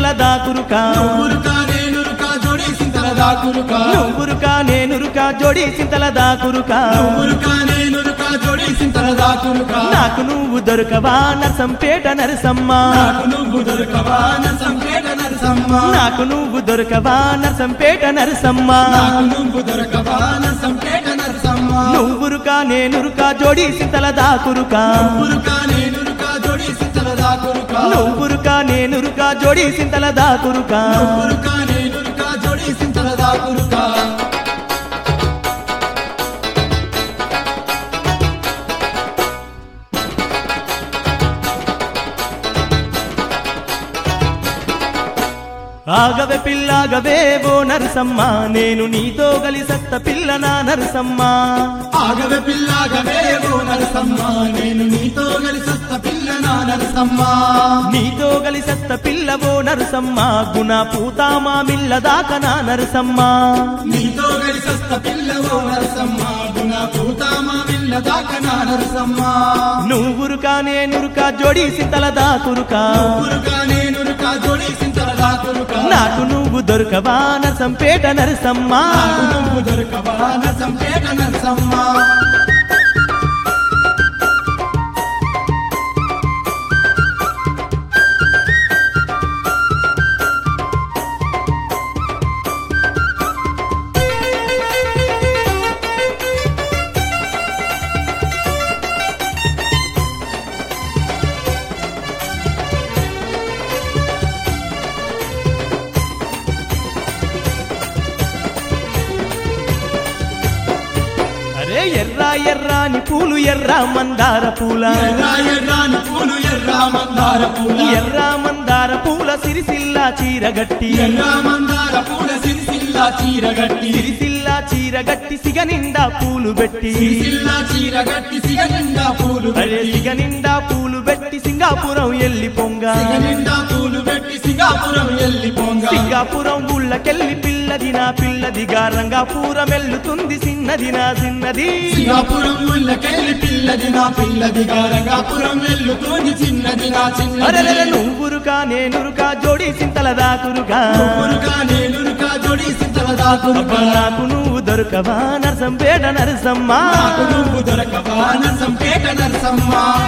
సింతల దాకురుకా నువ్వురుకా నేనురుకా జోడి సింతల దాకురుకా నువ్వురుకా నేనురుకా జోడి సింతల దాకురుకా నువ్వురుకా నేనురుకా జోడి సింతల దాకురుకా నాకు నువ్వు దొరకవా నరసంపేట నరసమ్మ నాకు నువ్వు దొరకవా సంపేట నరసమ్మ నాకు నువ్వు దొరకవా నరసంపేట నరసమ్మ నాకు నువ్వు దొరకవా సంపేట నరసమ్మ నువ్వురుకా నేనురుకా జోడి సింతల దాకురుకా నువ్వురుకా నేనురుకా జోడి సింతల దాకురుకా నువ్వురుకా నేనురుకా జోడి సింతల దాకురుకా నువ్వురుకా నేనురుకా జోడి సింతల దాకురుకా ఆగవే పిల్లాగవే ఓ నరసమ్మ నేను నీతో గలిసత్త పిల్ల నా నరసమ్మ ఆగవే పిల్లాగవే ఓ నరసమ్మ నేను నీతో కలిసొస్త పిల్ల నా నరసమ్మ నీతో గలిసత్త పిల్ల ఓ నరసమ్మ గుణ పూతామా మిల్ల దాకా నా నరసమ్మ నీతో కలిసొస్త పిల్ల ఓ నరసమ్మ గుణ పూతామా విల్ల దాకా నా నరసమ్మ నువ్వురుకా నేనురుకా జోడి సింతల దాకురుకా ఊరుకా నేనురుకా జోడి సింతల దాకురుకా నాకు నువ్వు దొరకవా నరసంపేట నరసమ్మ నాకు నువ్వు దొరకవా నరసంపేట నరసమ్మ అరే ఎర్ర ఎర్రాని పూలు ఎర్ర మందార పూల ఎర్ర ఎర్రాని పూలు ఎర్ర మందార పూల ఎర్ర మందార పూల సిరిసిల్ల చీరగట్టి ఎర్ర మందార పూల సిరిసిల్ల చీరగట్టి సిరిసిల్ల చీరగట్టి సిగ నిండా పూలు పెట్టి సిరిసిల్ల చీరగట్టి సిగ నిండా పూలు అరే పెట్టి సిగ నిండా పూలు పెట్టి సింగాపురం ఎల్లి పొంగ సిగ నిండా పూలు పెట్టి సింగాపురం ఎల్లి పోంగా సింగాపురం ఊళ్ళకెళ్ళి పిల్లది నా పిల్లదిగా రంగాపురం ఎల్లుతుంది చిన్నది నా చిన్నది సింగాపురం ఊళ్ళకెళ్ళి పిల్లది నా పిల్లది రంగాపురం వెళ్ళుతోంది చిన్నది నా అరెరె చిన్నది నువ్వురుకా నేనురుకా జోడి సింతల దాకురుగా ఊరుకా నేనురుకా జోడి సింతల దాకురుకా నాకు నువ్వు దొరకవా నరసంపేట నరసమ్మ నాకు నువ్వు దొరకవా నరసంపేట నరసమ్మ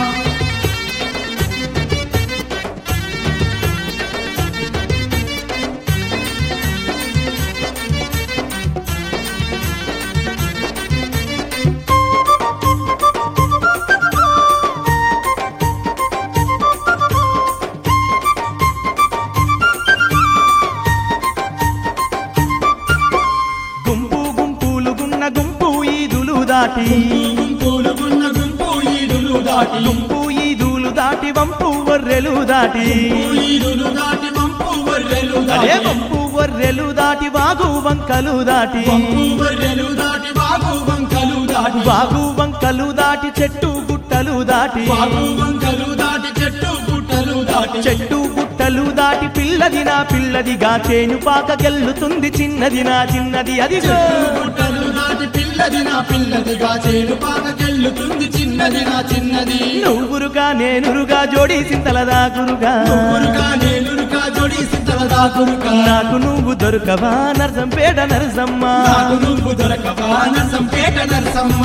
గుంపు గుంపులు గున్న గుంపు ఈదులు దాటి గుంపులు గున్న గుంపు ఈదులు దాటి గుంపు ఈదులు దాటి వంపు వర్రెలు దాటి ఈదులు దాటి వంపు వర్రెలు అదే దాటి వంపు వర్రెలు దాటి వాగు వంకలు దాటి వంపు వర్రెలు దాటి బాగు వంకలు దాటి వాగు వంకలు దాటి చెట్టు గుట్టలు దాటి బాగు వంకలు దాటి చెట్టు పుట్టలు దాటి చెట్టు గుట్టలు దాటి పిల్లది నా పిల్లదిగా చేను పాకకెళ్ళుతుంది చిన్నది నా చిన్నది అదిగో పుట్టలు దాటి పిల్లది నా పిల్లదిగా చేను పాకకెళ్ళుతుంది చిన్నది నా చిన్నది నువ్వురుగా నేనురుగా జోడి సింతల దాకురుగా ఊరుకా నేనురుకా జోడి సింతల దాకురుకా నాకు నువ్వు దొరకవా నరసంపేట నరసమ్మ నాకు నువ్వు దొరకవా నరసంపేట నరసమ్మ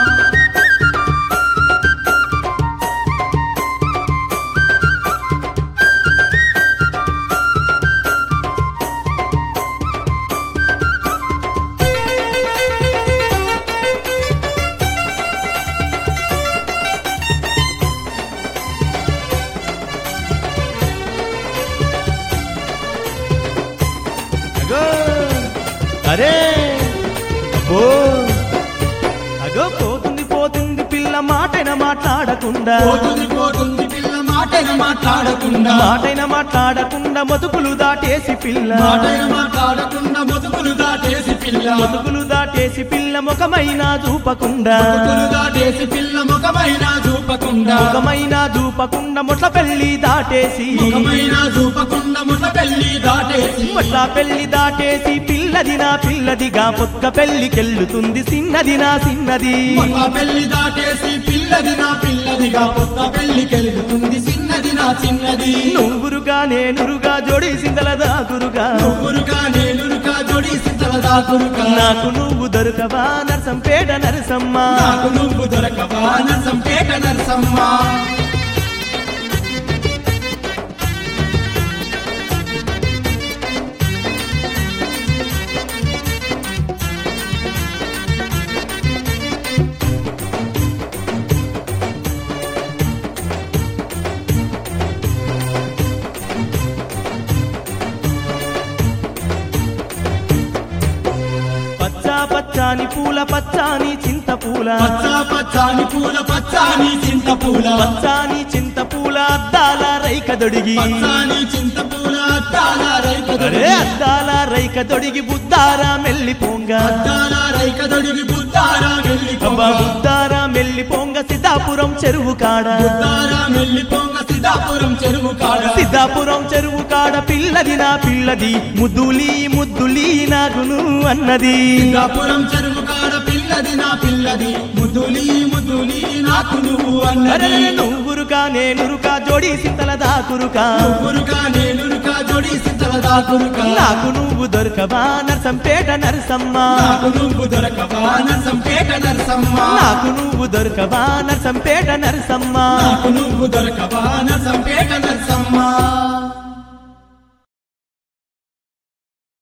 అగో అరే అబ్బో అగో పోతుంది పోతుంది పిల్ల మాటైన మాట్లాడకుండా పోతుంది పోతుంది పిల్ల మాటైన మాట్లాడకుండా మాటైన మాట్లాడకుండా మొతుకులు దాటేసి పిల్ల మాటైన మాట్లాడకుండా మొతుకులు దాటేసి పిల్ల మొతుకులు దాటేసి పిల్ల ముఖమైన చూపకుండా మొతుకులు దాటేసి పిల్ల ముఖమైన చూపకుండా ముఖమైన చూపకుండా మొట్ల పెళ్లి దాటేసి ముఖమైన చూపకుండా ముఠ పెళ్లి దాటేసి మొట్ల పెళ్లి దాటేసి పిల్లది నా పిల్లదిగా పొక్క పెళ్లికెళ్ళుతుంది చిన్నది నా చిన్నది ముఠ పెళ్లి దాటేసి పిల్లది నా పిల్లదిగా కొత్త పెళ్లి కెలుగుతుంది చిన్న చిన్నది నా చిన్నది నువ్వురుగా నేనురుగా జోడి సిందల దాకురుగా నువ్వురుగా నేనురుగా జోడి సిద్ధల దాకురుగా నాకు నువ్వు దొరకవా నరసంపేట నరసమ్మ నాకు నువ్వు దొరకవా నరసంపేట నరసమ్మ పచ్చా పచ్చాని పూల పచ్చాని చింత పూల పచ్చ పచ్చాని పూల పచ్చాని చింత పూల పచ్చాని చింత పూల అద్దాల రైక దొడిగి పచ్చాని చింత పూల అద్దాల రైక అరే అద్దాల రైక దొడిగి బుద్ధారా మెల్లి పొంగ అద్దాల రైక దొడిగి బుద్ధారా వెళ్ళి అబ్బా బుద్ధారా మెల్లి పొంగ సిద్ధాపురం చెరువు కాడ బుద్ధారా వెళ్ళి పొంగ సిద్ధాపురం చెరువు కాడ సిద్ధాపురం చెరువు కాడ పిల్లది నా పిల్లది ముద్దులి ముద్దులి నాగును అన్నది సిద్ధాపురం చెరువు కాడ పిల్లది నా పిల్లది ముద్దులి ముద్దులి నాకు నువ్వు అరే అన్నది నువ్వురుకా నేనురుకా జోడి సింతల దాకురుకా నువ్వురుగా నేనురుగా జోడి సిద్ధల దాకురుగా నాకు నువ్వు దొరకవా నరసంపేట నరసమ్మ నాకు నువ్వు దొరకవా నరసంపేట నరసమ్మ నాకు నువ్వు దొరకవా నరసంపేట నరసమ్మ నాకు నువ్వు దొరకవా నరసంపేట నరసమ్మ